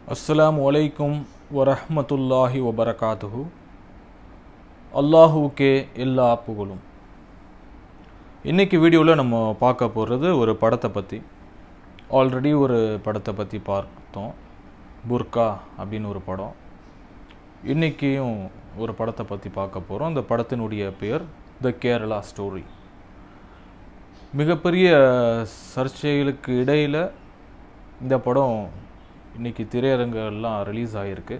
அஸ்ஸலாமு அலைக்கும் வரஹ்மத்துல்லாஹி வபரகாத்துஹு அல்லாஹுவுக்கே எல்லா புகழும் இன்னைக்கு வீடியோவில் நம்ம பார்க்க போகிறது ஒரு படத்தை பற்றி ஆல்ரெடி ஒரு படத்தை பற்றி பார்த்தோம் புர்கா அப்படின்னு ஒரு படம் இன்றைக்கியும் ஒரு படத்தை பற்றி பார்க்க போகிறோம் அந்த படத்தினுடைய பெயர் த கேரளா ஸ்டோரி மிகப்பெரிய சர்ச்சைகளுக்கு இடையில் இந்த படம் இன்னைக்கு திரையரங்கெல்லாம் ரிலீஸ் ஆகிருக்கு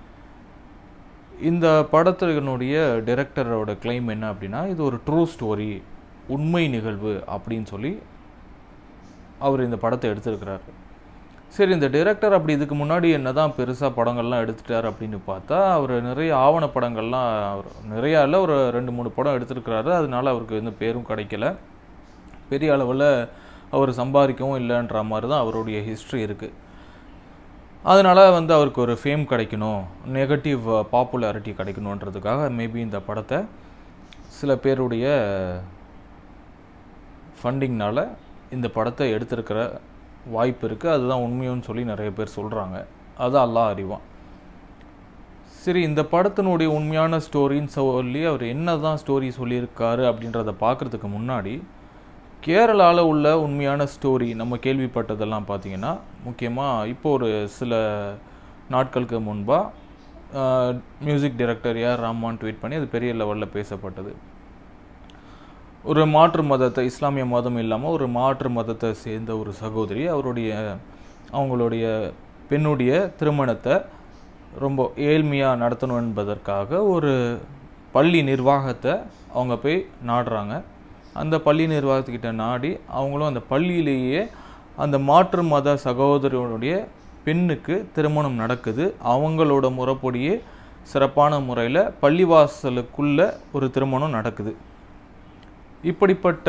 இந்த படத்தினுடைய டைரக்டரோட கிளைம் என்ன அப்படின்னா இது ஒரு ட்ரூ ஸ்டோரி உண்மை நிகழ்வு அப்படின்னு சொல்லி அவர் இந்த படத்தை எடுத்திருக்கிறாரு சரி இந்த டைரக்டர் அப்படி இதுக்கு முன்னாடி என்னதான் பெருசாக படங்கள்லாம் எடுத்துட்டார் அப்படின்னு பார்த்தா அவர் நிறைய ஆவண படங்கள்லாம் அவர் நிறையா இல்லை ஒரு ரெண்டு மூணு படம் எடுத்திருக்கிறாரு அதனால அவருக்கு எந்த பேரும் கிடைக்கல பெரிய அளவில் அவர் சம்பாதிக்கவும் இல்லைன்ற மாதிரி தான் அவருடைய ஹிஸ்ட்ரி இருக்குது அதனால் வந்து அவருக்கு ஒரு ஃபேம் கிடைக்கணும் நெகட்டிவ் பாப்புலாரிட்டி கிடைக்கணுன்றதுக்காக மேபி இந்த படத்தை சில பேருடைய ஃபண்டிங்னால் இந்த படத்தை எடுத்திருக்கிற வாய்ப்பு இருக்குது அதுதான் உண்மையுன்னு சொல்லி நிறைய பேர் சொல்கிறாங்க அது அல்லாஹ் அறிவான் சரி இந்த படத்தினுடைய உண்மையான ஸ்டோரின்னு சொல்லி அவர் என்ன தான் ஸ்டோரி சொல்லியிருக்காரு அப்படின்றத பார்க்குறதுக்கு முன்னாடி கேரளாவில் உள்ள உண்மையான ஸ்டோரி நம்ம கேள்விப்பட்டதெல்லாம் பார்த்தீங்கன்னா முக்கியமாக இப்போ ஒரு சில நாட்களுக்கு முன்பாக music director AR Rahman tweet பண்ணி அது பெரிய லெவலில் பேசப்பட்டது ஒரு மாற்று மதத்தை இஸ்லாமிய மதம் இல்லாமல் ஒரு மாற்று மதத்தை சேர்ந்த ஒரு சகோதரி அவருடைய அவங்களுடைய பெண்ணுடைய திருமணத்தை ரொம்ப ஏழ்மையாக நடத்தணும் என்பதற்காக ஒரு பள்ளி நிர்வாகத்தை அவங்க போய் நாடுறாங்க அந்த பள்ளி நிர்வாகத்துக்கிட்ட நாடி அவங்களும் அந்த பள்ளியிலேயே அந்த மாற்று மத சகோதரனுடைய பெண்ணுக்கு திருமணம் நடக்குது அவங்களோட முறைப்படியே சிறப்பான முறையில் பள்ளிவாசலுக்குள்ள ஒரு திருமணம் நடக்குது இப்படிப்பட்ட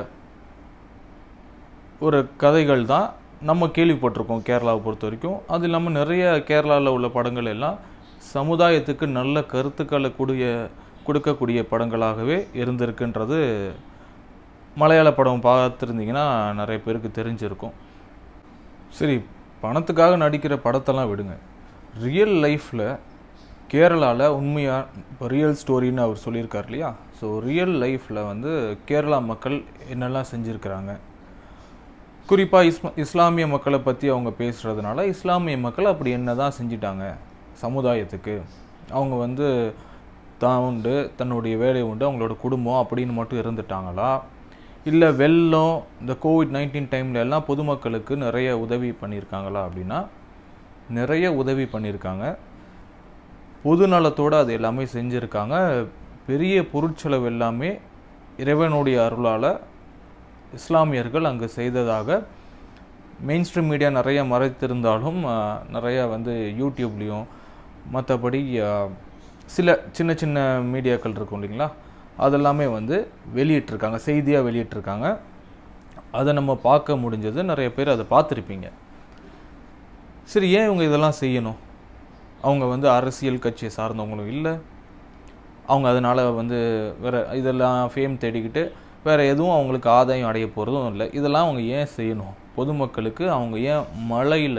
ஒரு கதைகள் தான் நம்ம கேள்விப்பட்டிருக்கோம் கேரளாவை பொறுத்த வரைக்கும் அது இல்லாமல் நிறைய கேரளாவில் உள்ள படங்கள் எல்லாம் சமுதாயத்துக்கு நல்ல கருத்துக்களை கூடிய கொடுக்கக்கூடிய படங்களாகவே இருந்திருக்குன்றது மலையாள படம் பார்த்துருந்தீங்கன்னா நிறைய பேருக்கு தெரிஞ்சிருக்கும் சரி பணத்துக்காக நடிக்கிற படத்தெல்லாம் விடுங்க ரியல் லைஃப்பில் கேரளாவில் உண்மையாக இப்போ ரியல் ஸ்டோரின்னு அவர் சொல்லியிருக்கார் இல்லையா ஸோ ரியல் லைஃப்பில் வந்து கேரளா மக்கள் என்னெல்லாம் செஞ்சுருக்கிறாங்க குறிப்பாக இஸ்மா இஸ்லாமிய மக்களை பற்றி அவங்க பேசுகிறதுனால இஸ்லாமிய மக்கள் அப்படி என்ன தான் செஞ்சிட்டாங்க சமுதாயத்துக்கு அவங்க வந்து தான் உண்டு தன்னுடைய வேலை உண்டு அவங்களோட குடும்பம் அப்படின்னு மட்டும் இருந்துட்டாங்களா இல்லை வெள்ளம் இந்த கோவிட் நைன்டீன் டைமில் எல்லாம் பொதுமக்களுக்கு நிறைய உதவி பண்ணியிருக்காங்களா அப்படின்னா நிறைய உதவி பண்ணியிருக்காங்க பொது நலத்தோடு அது எல்லாமே செஞ்சுருக்காங்க பெரிய பொருட்செலவு எல்லாமே இறைவனுடைய அருளால் இஸ்லாமியர்கள் அங்கே செய்ததாக மெயின் ஸ்ட்ரீம் மீடியா நிறைய மறைத்திருந்தாலும் நிறைய வந்து யூடியூப்லேயும் மற்றபடி சில சின்ன சின்ன மீடியாக்கள் இருக்கும் இல்லைங்களா அதெல்லாமே வந்து வெளியிட்டிருக்காங்க செய்தியாக வெளியிட்டிருக்காங்க அதை நம்ம பார்க்க முடிஞ்சது நிறைய பேர் அதை பார்த்துருப்பீங்க சரி ஏன் இவங்க இதெல்லாம் செய்யணும் அவங்க வந்து அரசியல் கட்சியை சார்ந்தவங்களும் இல்லை அவங்க அதனால் வந்து வேறு இதெல்லாம் ஃபேம் தேடிக்கிட்டு வேறு எதுவும் அவங்களுக்கு ஆதாயம் அடைய போகிறதும் இல்லை இதெல்லாம் அவங்க ஏன் செய்யணும் பொதுமக்களுக்கு அவங்க ஏன் மழையில்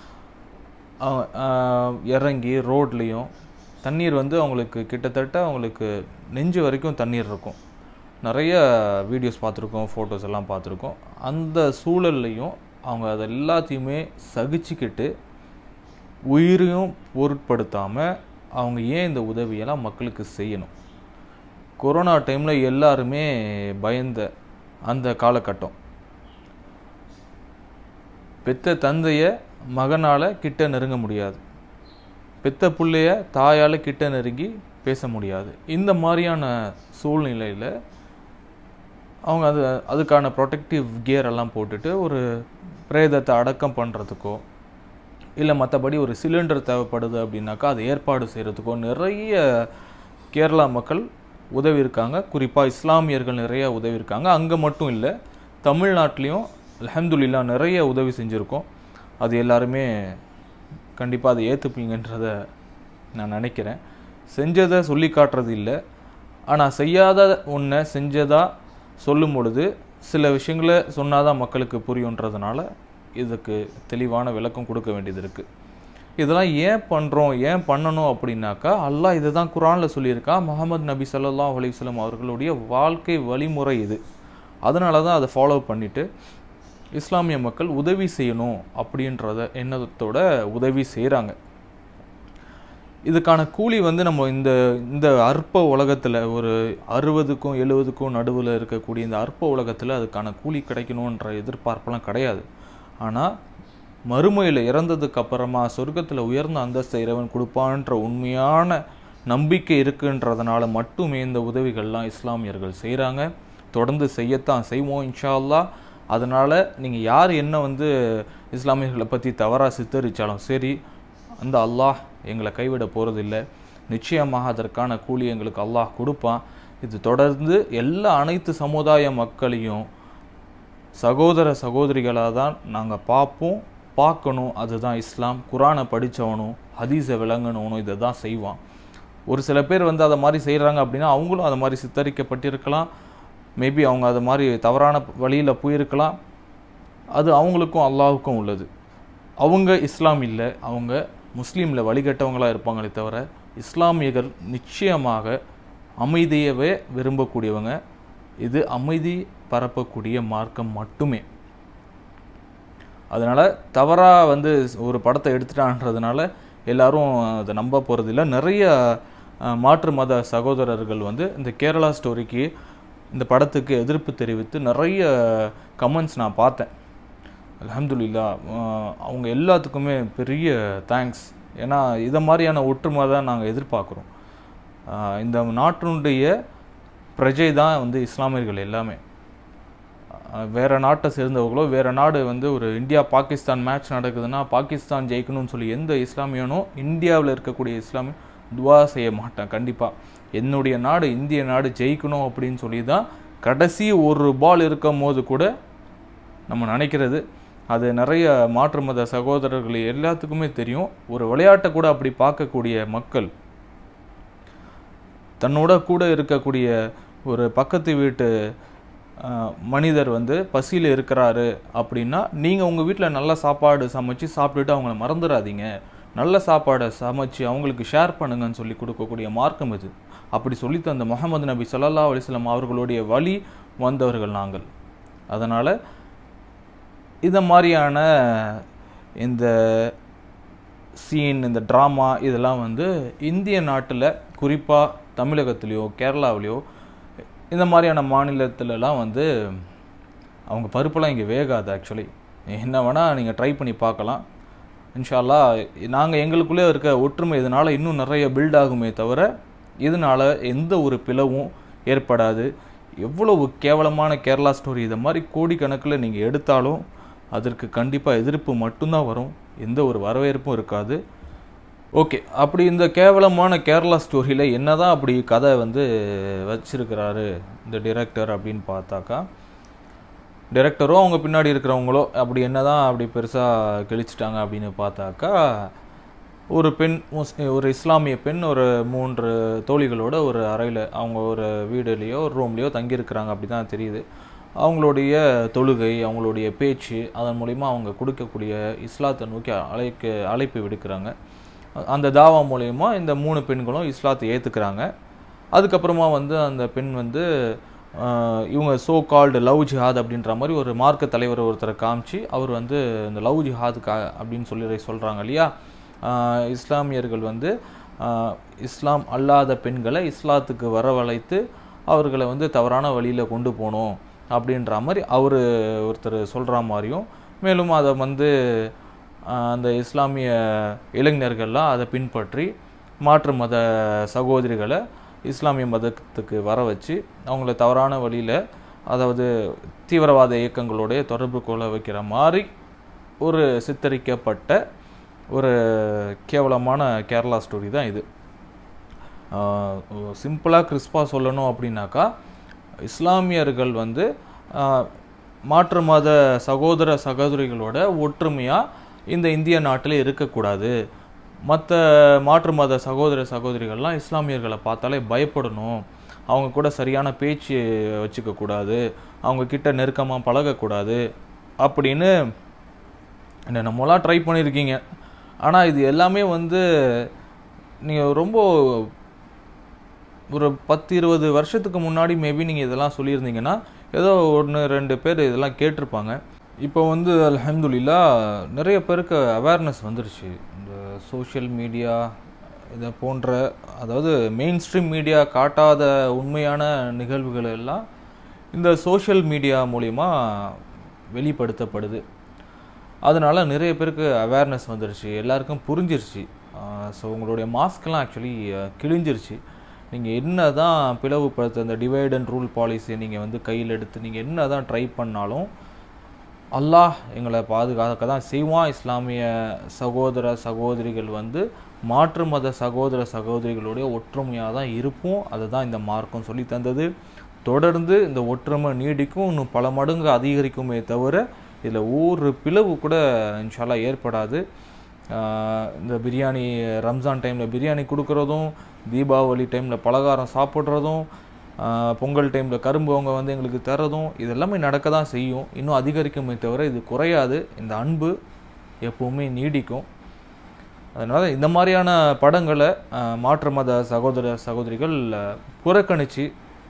இறங்கி ரோட்லேயும் தண்ணீர் வந்து அவங்களுக்கு கிட்டத்தட்ட அவங்களுக்கு நெஞ்சு வரைக்கும் தண்ணீர் இருக்கும் நிறைய வீடியோஸ் பார்த்துருக்கோம் ஃபோட்டோஸ் எல்லாம் பார்த்துருக்கோம் அந்த சூழல்லையும் அவங்க அதை எல்லாத்தையுமே சகிச்சுக்கிட்டு உயிரையும் பொருட்படுத்தாமல் அவங்க ஏன் இந்த உதவியெல்லாம் மக்களுக்கு செய்யணும் கொரோனா டைமில் எல்லாருமே பயந்த அந்த காலகட்டம் பெத்த தந்தையை மகனால் கிட்ட நெருங்க முடியாது பெத்த பிள்ளைய தாயால் கிட்ட நெருங்கி பேச முடியாது இந்த மாதிரியான சூழ்நிலையில் அவங்க அது அதுக்கான ப்ரொடெக்டிவ் கியர் எல்லாம் போட்டுட்டு ஒரு பிரேதத்தை அடக்கம் பண்ணுறதுக்கோ இல்லை மற்றபடி ஒரு சிலிண்டர் தேவைப்படுது அப்படின்னாக்கா அதை ஏற்பாடு செய்கிறதுக்கோ நிறைய கேரளா மக்கள் உதவி இருக்காங்க குறிப்பாக இஸ்லாமியர்கள் நிறைய உதவி இருக்காங்க அங்கே மட்டும் இல்லை தமிழ்நாட்டிலையும் அலமதுல்லா நிறைய உதவி செஞ்சுருக்கோம் அது எல்லாருமே கண்டிப்பாக அதை ஏற்றுப்பீங்கன்றத நான் நினைக்கிறேன் செஞ்சதை சொல்லி காட்டுறது இல்லை ஆனால் செய்யாத ஒன்றை செஞ்சதாக சொல்லும் பொழுது சில விஷயங்களை சொன்னாதான் மக்களுக்கு புரியுன்றதுனால இதுக்கு தெளிவான விளக்கம் கொடுக்க வேண்டியது இருக்குது இதெல்லாம் ஏன் பண்ணுறோம் ஏன் பண்ணணும் அப்படின்னாக்கா அல்லாஹ் இதை தான் குரானில் சொல்லியிருக்கா முகமது நபி ஸல்லல்லாஹு அலைஹி வஸல்லம் அவர்களுடைய வாழ்க்கை வழிமுறை இது அதனால தான் அதை ஃபாலோ பண்ணிட்டு இஸ்லாமிய மக்கள் உதவி செய்யணும் அப்படின்றத எண்ணத்தோட உதவி செய்கிறாங்க இதுக்கான கூலி வந்து நம்ம இந்த இந்த அற்ப உலகத்தில் ஒரு அறுபதுக்கும் எழுபதுக்கும் நடுவில் இருக்கக்கூடிய இந்த அற்ப உலகத்தில் அதுக்கான கூலி கிடைக்கணுன்ற எதிர்பார்ப்பெல்லாம் கிடையாது ஆனால் மறுமையில் இறந்ததுக்கு அப்புறமா சொர்க்கத்தில் உயர்ந்த அந்தஸ்தை இறைவன் கொடுப்பான்ற உண்மையான நம்பிக்கை இருக்குன்றதுனால மட்டுமே இந்த உதவிகள்லாம் இஸ்லாமியர்கள் செய்கிறாங்க தொடர்ந்து செய்யத்தான் செய்வோம் இன்ஷா அல்லாஹ் அதனால் நீங்கள் யார் என்ன வந்து இஸ்லாமியர்களை பற்றி தவறாக சித்தரித்தாலும் சரி அந்த அல்லாஹ் எங்களை கைவிட போகிறதில்ல நிச்சயமாக அதற்கான கூலி எங்களுக்கு அல்லாஹ் கொடுப்பான் இது தொடர்ந்து எல்லா அனைத்து சமுதாய மக்களையும் சகோதர சகோதரிகளாக தான் நாங்கள் பார்ப்போம் பார்க்கணும் அதுதான் இஸ்லாம் குரானை படித்தவனும் ஹதீஸை விளங்கணுவனும் இதை தான் செய்வான் ஒரு சில பேர் வந்து அதை மாதிரி செய்கிறாங்க அப்படின்னா அவங்களும் அதை மாதிரி சித்தரிக்கப்பட்டிருக்கலாம் மேபி அவங்க அது மாதிரி தவறான வழியில் போயிருக்கலாம் அது அவங்களுக்கும் அல்லாஹுக்கும் உள்ளது அவங்க இஸ்லாம் இல்லை அவங்க முஸ்லீமில் வழிகட்டவங்களாக இருப்பாங்களே தவிர இஸ்லாமியர்கள் நிச்சயமாக அமைதியவே விரும்பக்கூடியவங்க இது அமைதி பரப்பக்கூடிய மார்க்கம் மட்டுமே அதனால் தவறாக வந்து ஒரு படத்தை எடுத்துட்டான்றதுனால எல்லாரும் அதை நம்ப போகிறதில்ல நிறைய அஹ், மாற்று மத சகோதரர்கள் வந்து இந்த கேரளா ஸ்டோரிக்கு இந்த படத்துக்கு எதிர்ப்பு தெரிவித்து நிறைய கமெண்ட்ஸ் நான் பார்த்தேன் அல்ஹம்துலில்லா அஹ், அவங்க எல்லாத்துக்குமே பெரிய தேங்க்ஸ் ஏன்னா இதை மாதிரியான ஒற்றுமை தான் நாங்கள் எதிர்பார்க்குறோம் அஹ், இந்த நாட்டினுடைய பிரஜை தான் வந்து இஸ்லாமியர்கள் எல்லாமே அஹ் வேற நாட்டை சேர்ந்தவங்களோ வேற நாடு வந்து ஒரு இந்தியா பாகிஸ்தான் மேட்ச் நடக்குதுன்னா பாகிஸ்தான் ஜெயிக்கணும்னு சொல்லி எந்த இஸ்லாமியனும் இந்தியாவில் இருக்கக்கூடிய இஸ்லாமிய துவா செய்ய மாட்டான் கண்டிப்பாக என்னுடைய நாடு இந்திய நாடு ஜெயிக்கணும் அப்படின்னு சொல்லி தான் கடைசி ஒரு பால் இருக்கும் போது கூட நம்ம நினைக்கிறது அது நிறைய மாற்று மத சகோதரர்கள் எல்லாத்துக்குமே தெரியும் ஒரு விளையாட்டை கூட அப்படி பார்க்கக்கூடிய மக்கள் தன்னோட கூட இருக்கக்கூடிய ஒரு பக்கத்து வீட்டு அஹ், மனிதர் வந்து பசியில் இருக்கிறாரு அப்படின்னா நீங்கள் உங்கள் வீட்டில் நல்ல சாப்பாடு சமைச்சு சாப்பிட்டுட்டு அவங்கள மறந்துடாதீங்க நல்ல சாப்பாடை சமைச்சு அவங்களுக்கு ஷேர் பண்ணுங்கன்னு சொல்லி கொடுக்கக்கூடிய மார்க்கம் இது அப்படி சொல்லி தந்த முகமது நபி ஸல்லல்லாஹு அலைஹி வஸல்லம் அவர்களுடைய வழி வந்தவர்கள் நாங்கள் அதனால் இதை மாதிரியான இந்த சீன் இந்த ட்ராமா இதெல்லாம் வந்து இந்திய நாட்டில் குறிப்பாக தமிழகத்துலேயோ கேரளாவிலையோ இந்த மாதிரியான மாநிலத்துலலாம் வந்து அவங்க பருப்பெல்லாம் இங்கே வேகாது ஆக்சுவலி என்ன வேணால் நீங்கள் ட்ரை பண்ணி பார்க்கலாம் இன்ஷால்லா நாங்கள் எங்களுக்குள்ளே இருக்க ஒற்றுமை இதனால் இன்னும் நிறைய பில்ட் ஆகுமே தவிர இதனால் எந்த ஒரு பிளவும் ஏற்படாது எவ்வளவு கேவலமான கேரளா ஸ்டோரி இதை மாதிரி கோடிக்கணக்கில் நீங்கள் எடுத்தாலும் அதற்கு கண்டிப்பாக எதிர்ப்பு மட்டும்தான் வரும் எந்த ஒரு வரவேற்பும் இருக்காது ஓகே அப்படி இந்த கேவலமான கேரளா ஸ்டோரியில் என்னதான் அப்படி கதை வந்து வச்சிருக்கிறாரு இந்த டிரெக்டர் அப்படின்னு பார்த்தாக்கா டிரெக்டரோ அவங்க பின்னாடி இருக்கிறவங்களோ அப்படி என்னதான் அப்படி பெருசாக கிழிச்சிட்டாங்க அப்படின்னு பார்த்தாக்கா ஒரு பெண் முஸ் ஒரு இஸ்லாமிய பெண் ஒரு மூன்று தோழிகளோட ஒரு அறையில் அவங்க ஒரு வீடுலேயோ ஒரு ரூம்லேயோ தங்கியிருக்கிறாங்க அப்படி தான் தெரியுது அவங்களுடைய தொழுகை அவங்களுடைய பேச்சு அதன் மூலிமா அவங்க கொடுக்கக்கூடிய இஸ்லாத்தை நோக்கி அழைக்க அழைப்பு விடுக்கிறாங்க அந்த தாவா மூலயமா இந்த மூணு பெண்களும் இஸ்லாத்தை ஏற்றுக்கிறாங்க அதுக்கப்புறமா வந்து அந்த பெண் வந்து ஆஹ், இவங்க சோ கால்டு லவ் ஜிஹாத் அப்படின்ற மாதிரி ஒரு மார்க்க தலைவர் ஒருத்தரை காமிச்சு அவர் வந்து இந்த லவ் ஜிஹாதுக்கா அப்படின்னு சொல்லி சொல்கிறாங்க இல்லையா ஆஹ், இஸ்லாமியர்கள் வந்து ஆஹ், இஸ்லாம் அல்லாத பெண்களை இஸ்லாத்துக்கு வரவழைத்து அவர்களை வந்து தவறான வழியில் கொண்டு போகணும் அப்படின்ற மாதிரி அவர் ஒருத்தர் சொல்கிற மாதிரியும் மேலும் அதை வந்து ஆஹ், அந்த இஸ்லாமிய இளைஞர்கள்லாம் அதை பின்பற்றி மாற்று மத சகோதரிகளை இஸ்லாமிய மதத்துக்கு வர வச்சு அவங்கள தவறான வழியில் அதாவது தீவிரவாத இயக்கங்களோடைய தொடர்பு கொள்ள வைக்கிற மாதிரி ஒரு சித்தரிக்கப்பட்ட ஒரு கேவலமான கேரளா ஸ்டோரி தான் இது சிம்பிளாக கிறிஸ்பாக சொல்லணும் அப்படின்னாக்கா இஸ்லாமியர்கள் வந்து ஆஹ், மாற்று மத சகோதர சகோதரிகளோட ஒற்றுமையாக இந்த இந்திய நாட்டில் இருக்கக்கூடாது மற்ற மாற்று மத சகோதர சகோதரிகள்லாம் இஸ்லாமியர்களை பார்த்தாலே பயப்படணும் அவங்க கூட சரியான பேச்சு வச்சுக்க கூடாது அவங்க கிட்ட நெருக்கமாக பழகக்கூடாது அப்படின்னு என்ன நம்மளாம் ட்ரை பண்ணியிருக்கீங்க ஆனால் இது எல்லாமே வந்து நீங்கள் ரொம்ப ஒரு பத்து இருபது வருஷத்துக்கு முன்னாடி மேபி நீங்கள் இதெல்லாம் சொல்லியிருந்தீங்கன்னா ஏதோ ஒன்று ரெண்டு பேர் இதெல்லாம் கேட்டிருப்பாங்க இப்போ வந்து அல்ஹம்துலில்லா நிறைய பேருக்கு அவேர்னஸ் வந்துருச்சு இந்த சோஷியல் மீடியா இதை போன்ற அதாவது மெயின் ஸ்ட்ரீம் மீடியா காட்டாத உண்மையான நிகழ்வுகள் எல்லாம் இந்த சோஷியல் மீடியா மூலிமா வெளிப்படுத்தப்படுது அதனால நிறைய பேருக்கு அவேர்னஸ் வந்துருச்சு எல்லாருக்கும் புரிஞ்சிருச்சு ஸோ உங்களுடைய மாஸ்க்லாம் ஆக்சுவலி கிழிஞ்சிருச்சு நீங்கள் என்ன தான் பிளவுபடுத்த இந்த டிவைட் அண்ட் ரூல் பாலிசியை நீங்கள் வந்து கையில் எடுத்து நீங்கள் என்ன தான் ட்ரை பண்ணாலும் அல்லாஹ் எங்களை பாதுகாக்க தான் செய்வான் இஸ்லாமிய சகோதர சகோதரிகள் வந்து மாற்று மத சகோதர சகோதரிகளுடைய ஒற்றுமையாக தான் இருப்போம் அதை தான் இந்த மார்க்கம் சொல்லி தந்தது தொடர்ந்து இந்த ஒற்றுமை நீடிக்கும் இன்னும் பல மடங்கு அதிகரிக்குமே தவிர இதில் ஒரு பிளவு கூட இன்ஷால்லா ஏற்படாது ஆஹ் இந்த பிரியாணி ரம்ஜான் டைமில் பிரியாணி கொடுக்குறதும் தீபாவளி டைமில் பலகாரம் சாப்பிட்றதும் ஆஹ் பொங்கல் டைமில் கரும்பு அவங்க வந்து எங்களுக்கு தரதும் இது எல்லாமே நடக்க தான் செய்யும் இன்னும் அதிகரிக்குமே தவிர இது குறையாது இந்த அன்பு எப்பவுமே நீடிக்கும் அதனால் இந்த மாதிரியான படங்களை ஆஹ் மாற்று மத சகோதர சகோதரிகள் ஆஹ் புறக்கணித்து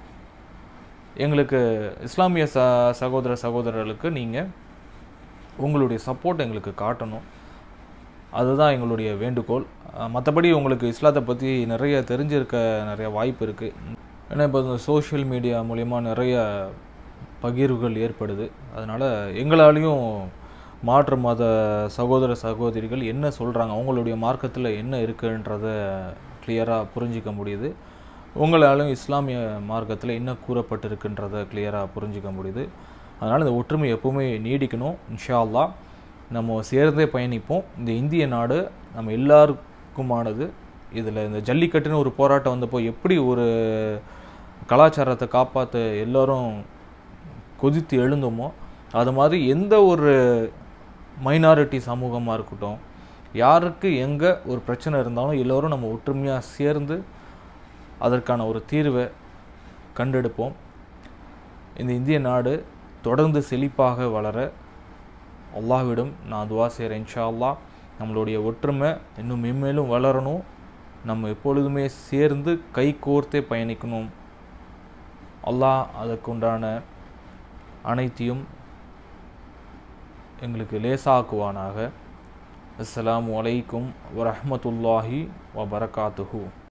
எங்களுக்கு இஸ்லாமிய ச சகோதர சகோதரர்களுக்கு நீங்கள் உங்களுடைய சப்போர்ட் எங்களுக்கு காட்டணும் அதுதான் எங்களுடைய வேண்டுகோள் மற்றபடி உங்களுக்கு இஸ்லாத்தை பற்றி நிறைய தெரிஞ்சிருக்க நிறைய வாய்ப்பு இருக்குது ஏன்னா இப்போ இந்த சோஷியல் மீடியா மூலிமா நிறைய பகிர்வுகள் ஏற்படுது அதனால் எங்களாலையும் மாற்று மத சகோதர சகோதரிகள் என்ன சொல்கிறாங்க அவங்களுடைய மார்க்கத்தில் என்ன இருக்குன்றத கிளியராக புரிஞ்சிக்க முடியுது உங்களாலும் இஸ்லாமிய மார்க்கத்தில் என்ன கூறப்பட்டிருக்குன்றதை கிளியராக புரிஞ்சிக்க முடியுது அதனால் இந்த ஒற்றுமை எப்பவுமே நீடிக்கணும் இன்ஷா அல்லாஹ் நம்ம சேர்ந்தே பயணிப்போம் இந்த இந்திய நாடு நம்ம எல்லாருக்குமானது இதில் இந்த ஜல்லிக்கட்டுன்னு ஒரு போராட்டம் வந்தப்போ எப்படி ஒரு கலாச்சாரத்தை காப்பாற்ற எல்லோரும் கொதித்து எழுந்தோமோ அது மாதிரி எந்த ஒரு மைனாரிட்டி சமூகமாக இருக்கட்டும் யாருக்கு எங்கே ஒரு பிரச்சனை இருந்தாலும் எல்லோரும் நம்ம ஒற்றுமையாக சேர்ந்து அதற்கான ஒரு தீர்வை கண்டெடுப்போம் இந்த இந்திய நாடு தொடர்ந்து செழிப்பாக வளர அல்லாஹ்விடம் நான் துவா செய்கிறேன் இன்ஷா அல்லாஹ் நம்மளுடைய ஒற்றுமை இன்னும் மென்மேலும் வளரணும் நம்ம எப்பொழுதுமே சேர்ந்து கை கோர்த்தே பயணிக்கணும் அல்லாஹ் அதற்குண்டான அனைத்தையும் எங்களுக்கு லேசாக்குவானாக அஸ்ஸலாமு அலைக்கும் வரஹ்மத்துல்லாஹி வபரகாத்துஹு